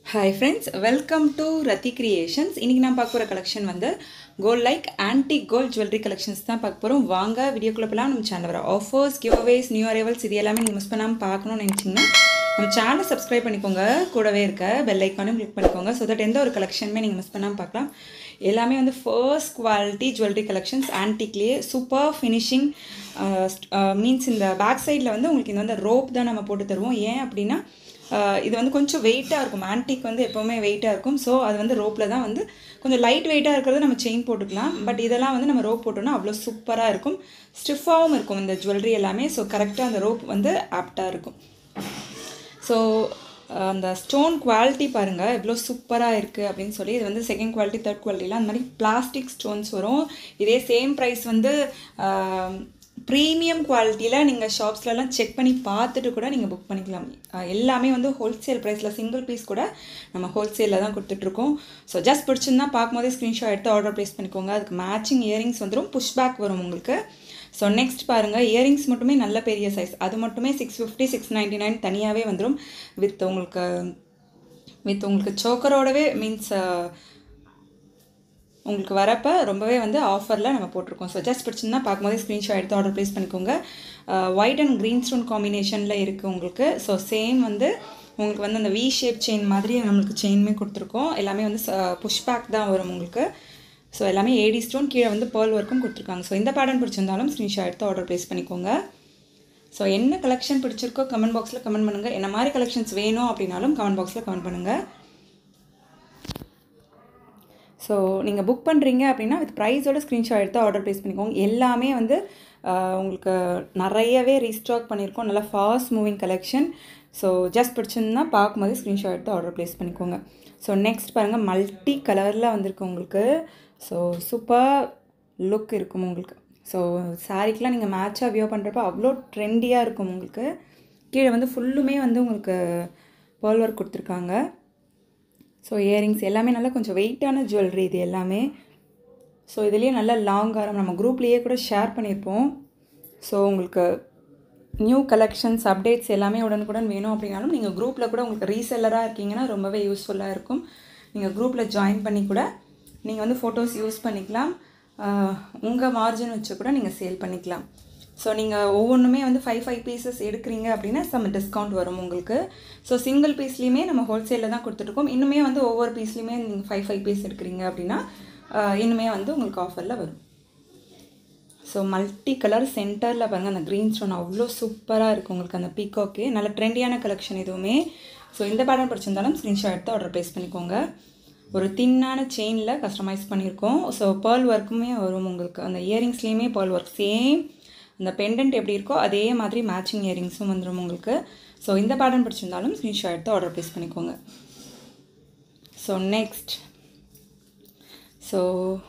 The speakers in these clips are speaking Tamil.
hi friends welcome to Rathi creations இன்றைக்கி நான் பார்க்க போகிற கலெக்ஷன் வந்து gold like antique gold jewellery collections தான் பார்க்க போகிறோம் வாங்க வீடியோக்குள்ளே போகலாம் நம்ம சேனல் வர offers giveaways new arrivals இது எல்லாமே நீங்கள் மிஸ் பண்ணாமல் பார்க்கணும்னு நினச்சிங்கன்னா நம்ம சேனலை சப்ஸ்கிரைப் பண்ணிக்கோங்க கூடவே இருக்க பெல் ஐக்கானும் கிளிக் பண்ணிக்கோங்க ஸோ தட் எந்த ஒரு கலெக்ஷனுமே நீங்கள் மிஸ் பண்ணாமல் பார்க்கலாம் எல்லாமே வந்து ஃபர்ஸ்ட் குவாலிட்டி ஜுவல்லரி கலெக்ஷன்ஸ் ஆன்டிக்லேயே சூப்பர் ஃபினிஷிங் மீன்ஸ் இந்த பேக் சைடில் வந்து உங்களுக்கு இந்த வந்து ரோப் தான் நம்ம போட்டு தருவோம் ஏன் அப்படின்னா ஆஹ் இது வந்து கொஞ்சம் வெயிட்டாக இருக்கும் ஆன்டிக் வந்து எப்போவுமே வெயிட்டாக இருக்கும் ஸோ அது வந்து ரோப்பில் தான் வந்து கொஞ்சம் லைட் வெயிட்டாக இருக்கிறது நம்ம செயின் போட்டுக்கலாம் பட் இதெல்லாம் வந்து நம்ம ரோப் போட்டோம்னா அவ்வளோ சூப்பராக இருக்கும் ஸ்டிஃபாகவும் இருக்கும் இந்த ஜுவல்லரி எல்லாமே ஸோ கரெக்டாக அந்த ரோப் வந்து ஆப்டாக இருக்கும் ஸோ அந்த ஸ்டோன் குவாலிட்டி பாருங்கள் எவ்வளோ சூப்பராக இருக்குது அப்படின்னு சொல்லி இது வந்து செகண்ட் குவாலிட்டி தேர்ட் குவாலிட்டிலாம் அந்த மாதிரி பிளாஸ்டிக் ஸ்டோன்ஸ் வரும் இதே சேம் ப்ரைஸ் வந்து ப்ரீமியம் குவாலிட்டியில் நீங்கள் ஷாப்ஸ்லலாம் செக் பண்ணி பார்த்துட்டு கூட நீங்கள் புக் பண்ணிக்கலாம் ஆஹ் எல்லாமே வந்து ஹோல்சேல் ப்ரைஸில் சிங்கிள் பீஸ் கூட நம்ம ஹோல்சேலில் தான் கொடுத்துட்ருக்கோம் ஸோ ஜஸ்ட் பிடிச்சிருந்தா பார்க்கும்போதே ஸ்க்ரீன்ஷாட் எடுத்து ஆர்டர் ப்ளேஸ் பண்ணிக்கோங்க அதுக்கு மேட்சிங் இயரிங்ஸ் வந்துடும் புஷ் பேக் வரும் உங்களுக்கு ஸோ நெக்ஸ்ட் பாருங்கள் இயரிங்ஸ் மட்டுமே நல்ல பெரிய சைஸ் அது மட்டுமே six fifty six ninety nine தனியாகவே வந்துடும் வித் உங்களுக்கு வித் உங்களுக்கு சோக்கரோடவே மீன்ஸ் உங்களுக்கு வரப்போ ரொம்பவே வந்து ஆஃபரில் நம்ம போட்டிருக்கோம் ஸோ ஜஸ்ட் பிடிச்சிருந்தா பார்க்கும்போதே ஸ்க்ரீன்ஷாட் எடுத்து ஆர்டர் ப்ளேஸ் பண்ணிக்கோங்க ஒயிட் அண்ட் க்ரீன் ஸ்டோன் காம்பினேஷனில் இருக்குது உங்களுக்கு ஸோ சேம் வந்து உங்களுக்கு வந்து அந்த வி ஷேப் செயின் மாதிரி நம்மளுக்கு செயினுமே கொடுத்துருக்கோம் எல்லாமே வந்து புஷ் பேக் தான் வரும் உங்களுக்கு ஸோ எல்லாமே ஏடி ஸ்டோன் கீழே வந்து பேர்ல் ஒர்க்கும் கொடுத்துருக்காங்க ஸோ இந்த பேட்டர்ன் பிடிச்சிருந்தாலும் ஸ்க்ரீன்ஷாட் எடுத்து ஆர்டர் ப்ளேஸ் பண்ணிக்கோங்க ஸோ என்ன கலெக்ஷன் பிடிச்சிருக்கோ கமெண்ட் பாக்ஸில் கமெண்ட் பண்ணுங்கள் என்ன மாதிரி கலெக்ஷன்ஸ் வேணும் அப்படின்னாலும் கமெண்ட் பாக்ஸில் கமெண்ட் பண்ணுங்கள் ஸோ நீங்கள் புக் பண்ணுறீங்க அப்படின்னா வித் ப்ரைஸோட ஸ்க்ரீன்ஷாட் எடுத்து ஆர்டர் ப்ளேஸ் பண்ணிக்கோங்க எல்லாமே வந்து ஆஹ், உங்களுக்கு நிறையவே ரீஸ்டாக் பண்ணியிருக்கோம் நல்லா fast moving collection so just பிடிச்சிருந்தா பார்க்கும்போது ஸ்க்ரீன்ஷாட் எடுத்து ஆர்டர் ப்ளேஸ் பண்ணிக்கோங்க ஸோ நெக்ஸ்ட் பாருங்கள் மல்டி கலரில் வந்திருக்கு உங்களுக்கு ஸோ சூப்பர் லுக் இருக்கும் உங்களுக்கு ஸோ சாரீக்கெலாம் நீங்கள் மேட்சாக வியோ பண்ணுறப்ப அவ்வளோ ட்ரெண்டியாக இருக்கும் உங்களுக்கு கீழே வந்து ஃபுல்லுமே வந்து உங்களுக்கு பேர்ல் ஒர்க் கொடுத்துருக்காங்க ஸோ இயரிங்ஸ் எல்லாமே நல்லா கொஞ்சம் வெயிட்டான ஜுவல்லரி இது எல்லாமே ஸோ இதுலேயே நல்ல லாங் ஆரம் நம்ம குரூப்லேயே கூட ஷேர் பண்ணியிருப்போம் ஸோ உங்களுக்கு நியூ கலெக்ஷன்ஸ் அப்டேட்ஸ் எல்லாமே உடனுக்குடன் வேணும் அப்படின்னாலும் நீங்கள் குரூப்பில் கூட உங்களுக்கு ரீசெல்லராக இருக்கீங்கன்னா ரொம்பவே யூஸ்ஃபுல்லாக இருக்கும் நீங்கள் குரூப்பில் ஜாயின் பண்ணி கூட நீங்கள் வந்து ஃபோட்டோஸ் யூஸ் பண்ணிக்கலாம் உங்கள் மார்ஜின் வச்சு கூட நீங்கள் சேல் பண்ணிக்கலாம் ஸோ நீங்கள் ஒவ்வொன்றுமே வந்து ஃபைவ் ஃபைவ் பீசஸ் எடுக்கிறீங்க அப்படின்னா சம் டிஸ்கவுண்ட் வரும் உங்களுக்கு ஸோ சிங்கிள் பீஸ்லேயுமே நம்ம ஹோல்சேலில் தான் கொடுத்துட்ருக்கோம் இன்னுமே வந்து ஒவ்வொரு பீஸ்லேயுமே நீங்கள் ஃபைவ் ஃபைவ் பீஸ் எடுக்கிறீங்க அப்படின்னா ஆஹ், இன்னுமே வந்து உங்களுக்கு ஆஃபரில் வரும் ஸோ மல்டி கலர் சென்டரில் பாருங்கள் அந்த க்ரீன் ஸ்டோன் அவ்வளோ சூப்பராக இருக்குது உங்களுக்கு அந்த பீகாக்கே நல்ல ட்ரெண்டியான கலெக்ஷன் இதுவுமே ஸோ இந்த பேட்டர்ன் பிடிச்சிருந்தாலும் ஸ்க்ரீன்ஷாட் எடுத்து ஆர்டர் ப்ளேஸ் பண்ணிக்கோங்க ஒரு தின்னான செயினில் கஸ்டமைஸ் பண்ணியிருக்கோம் ஸோ பேர்ல் ஒர்க்குமே வரும் உங்களுக்கு அந்த இயரிங்ஸ்லேயுமே பேர்ல் ஒர்க் சேம் அந்த பெண்டன்ட் எப்படி இருக்கோ அதே மாதிரி மேட்சிங் இயரிங்ஸும் வந்துடும் உங்களுக்கு ஸோ இந்த பேட்டர்ன் பிடிச்சிருந்தாலும் ஸ்க்ரீன்ஷாட் எடுத்து ஆர்டர் ப்ளேஸ் பண்ணிக்கோங்க ஸோ நெக்ஸ்ட் ஸோ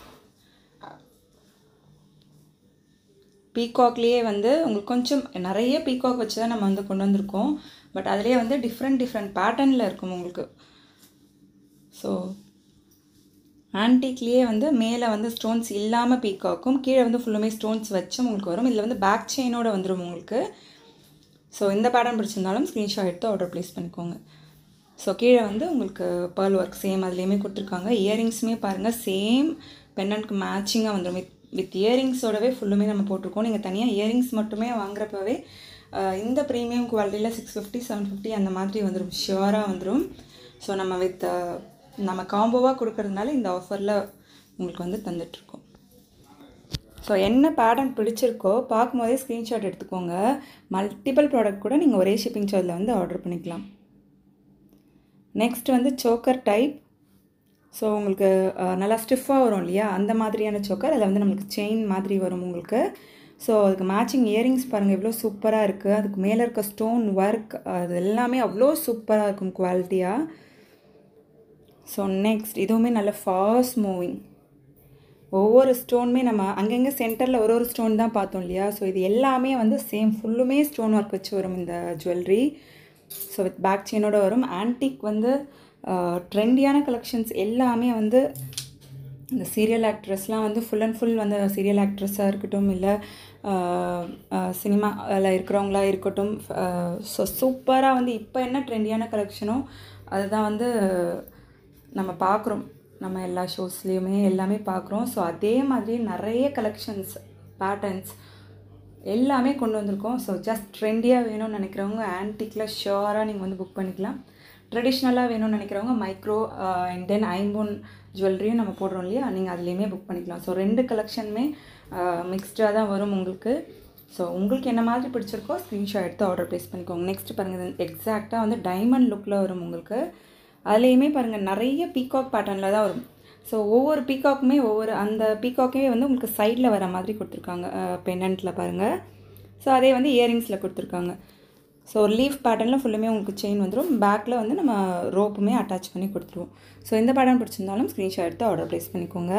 பீகாக்லேயே வந்து உங்களுக்கு கொஞ்சம் நிறைய பீகாக் வச்சு தான் நம்ம வந்து கொண்டு வந்திருக்கோம் பட் அதுலேயே வந்து டிஃப்ரெண்ட் டிஃப்ரெண்ட் பேட்டர்னில் இருக்கும் உங்களுக்கு ஸோ ஆன்டிக்லேயே வந்து மேலே வந்து ஸ்டோன்ஸ் இல்லாமல் பீக்காக்கும் கீழே வந்து ஃபுல்லுமே ஸ்டோன்ஸ் வச்சும் உங்களுக்கு வரும் இதில் வந்து பேக் செயினோட வந்துடும் உங்களுக்கு ஸோ இந்த பேட்டர்ன் பிடிச்சிருந்தாலும் ஸ்க்ரீன்ஷாட் எடுத்து ஆர்டர் ப்ளேஸ் பண்ணிக்கோங்க ஸோ கீழே வந்து உங்களுக்கு பேர்ல் ஒர்க் சேம் அதுலேயுமே கொடுத்துருக்காங்க இயரிங்ஸுமே பாருங்கள் சேம் பெண்ணனுக்கு மேட்சிங்காக வந்துடும் வித் வித் இயரிங்ஸோடவே ஃபுல்லுமே நம்ம போட்டிருக்கோம் நீங்கள் தனியாக இயரிங்ஸ் மட்டுமே வாங்குறப்பவே ஆஹ், இந்த ப்ரீமியம் குவாலிட்டியில் சிக்ஸ் ஃபிஃப்டி செவன் ஃபிஃப்டி அந்த மாதிரி வந்துடும் ஷியோராக வந்துடும் ஸோ நம்ம வித் நம்ம காம்போவாக கொடுக்கறதுனால இந்த ஆஃபரில் உங்களுக்கு வந்து தந்துட்டுருக்கோம் ஸோ என்ன பேட்டர்ன் பிடிச்சிருக்கோ பார்க்கும்போதே ஸ்க்ரீன்ஷாட் எடுத்துக்கோங்க மல்டிபிள் ப்ராடக்ட் கூட நீங்கள் ஒரே ஷிப்பிங் சார்ஜில் வந்து ஆர்டர் பண்ணிக்கலாம் நெக்ஸ்ட் வந்து சோக்கர் டைப் ஸோ உங்களுக்கு அஹ், நல்லா ஸ்டிஃபாக வரும் இல்லையா அந்த மாதிரியான சோக்கர் அதில் வந்து நம்மளுக்கு செயின் மாதிரி வரும் உங்களுக்கு ஸோ அதுக்கு மேட்சிங் இயரிங்ஸ் பாருங்கள் எவ்வளோ சூப்பராக இருக்குது அதுக்கு மேலே இருக்க ஸ்டோன் ஒர்க் அது எல்லாமே அவ்வளோ சூப்பராக இருக்கும் குவாலிட்டியாக ஸோ நெக்ஸ்ட் இதுவுமே நல்ல ஃபாஸ்ட் மூவிங் ஒவ்வொரு ஸ்டோனுமே நம்ம அங்கங்கே சென்டரில் ஒரு ஒரு ஸ்டோன் தான் பார்த்தோம் இல்லையா ஸோ இது எல்லாமே வந்து சேம் ஃபுல்லுமே ஸ்டோன் ஒர்க் வச்சு வரும் இந்த ஜுவல்லரி ஸோ வித் பேக் செயினோட வரும் ஆன்டிக் வந்து ட்ரெண்டியான கலெக்ஷன்ஸ் எல்லாமே வந்து இந்த சீரியல் ஆக்ட்ரஸ்லாம் வந்து ஃபுல் அண்ட் ஃபுல் வந்து சீரியல் ஆக்ட்ரஸாக இருக்கட்டும் இல்லை சினிமாவில் இருக்கிறவங்களா இருக்கட்டும் ஸோ சூப்பராக வந்து இப்போ என்ன ட்ரெண்டியான கலெக்ஷனோ அதுதான் வந்து நம்ம பார்க்குறோம் நம்ம எல்லா ஷோஸ்லேயுமே எல்லாமே பார்க்குறோம் ஸோ அதே மாதிரி நிறைய கலெக்ஷன்ஸ் பேட்டர்ன்ஸ் எல்லாமே கொண்டு வந்திருக்கோம் ஸோ ஜஸ்ட் ட்ரெண்டியாக வேணும்னு நினைக்கிறவங்க ஆன்டிக்கில் ஷியோராக நீங்கள் வந்து புக் பண்ணிக்கலாம் ட்ரெடிஷ்னலாக வேணும்னு நினைக்கிறவங்க மைக்ரோ அண்ட் தென் ஐம்போன் ஜுவல்லரியும் நம்ம போடுறோம் இல்லையா நீங்கள் அதுலேயுமே புக் பண்ணிக்கலாம் ஸோ ரெண்டு கலெக்ஷனுமே மிக்ஸ்டாக தான் வரும் உங்களுக்கு ஸோ உங்களுக்கு என்ன மாதிரி பிடிச்சிருக்கோ ஸ்க்ரீன்ஷாட் எடுத்து ஆர்டர் ப்ளேஸ் பண்ணிக்கோங்க நெக்ஸ்ட் பாருங்கள் எக்ஸாக்டாக வந்து டைமண்ட் லுக்கில் வரும் உங்களுக்கு அதுலேயுமே பாருங்கள் நிறைய பீகாக் பேட்டர்னில் தான் வரும் ஸோ ஒவ்வொரு பீகாக்குமே ஒவ்வொரு அந்த பீகாக்குமே வந்து உங்களுக்கு சைடில் வர மாதிரி கொடுத்துருக்காங்க பென்னண்ட்டில் பாருங்கள் ஸோ அதே வந்து இயரிங்ஸில் கொடுத்துருக்காங்க ஸோ லீஃப் பேட்டர்னில் ஃபுல்லுமே உங்களுக்கு செயின் வந்துடும் பேக்கில் வந்து நம்ம ரோப்புமே அட்டாச் பண்ணி கொடுத்துருவோம் ஸோ இந்த பேட்டர்ன் பிடிச்சிருந்தாலும் ஸ்க்ரீன்ஷாட் எடுத்து ஆர்டர் ப்ளேஸ் பண்ணிக்கோங்க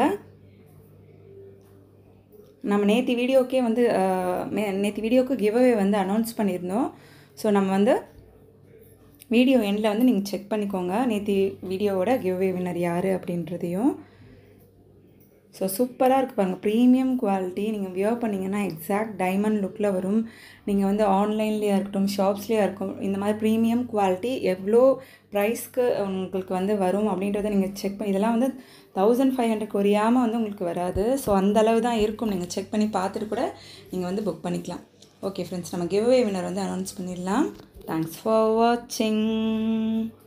நம்ம நேற்று வீடியோக்கே வந்து நேற்று வீடியோக்கு கிவ்அவே வந்து அனௌன்ஸ் பண்ணியிருந்தோம் ஸோ நம்ம வந்து வீடியோ எண்டில் வந்து நீங்கள் செக் பண்ணிக்கோங்க நேற்று வீடியோவோட கிவ்அவே வின்னர் யார் அப்படின்றதையும் ஸோ சூப்பராக இருக்குது பாருங்கள் ப்ரீமியம் குவாலிட்டி நீங்கள் வியர் பண்ணிங்கன்னா எக்ஸாக்ட் டைமண்ட் லுக்கில் வரும் நீங்கள் வந்து ஆன்லைன்லேயே இருக்கட்டும் ஷாப்ஸ்லேயே இருக்கும் இந்த மாதிரி ப்ரீமியம் குவாலிட்டி எவ்வளோ ப்ரைஸ்க்கு உங்களுக்கு வந்து வரும் அப்படின்றத நீங்கள் செக் பண்ணி இதெல்லாம் வந்து தௌசண்ட் ஃபைவ் ஹண்ட்ரட் குறையாமல் வந்து உங்களுக்கு வராது ஸோ அந்த அளவு தான் இருக்கும் நீங்கள் செக் பண்ணி பார்த்துட்டு கூட நீங்கள் வந்து புக் பண்ணிக்கலாம் ஓகே ஃப்ரெண்ட்ஸ் நம்ம கிவ்அவே வினர் வந்து அனௌன்ஸ் பண்ணிடலாம் தேங்க்ஸ் ஃபார் வாட்சிங்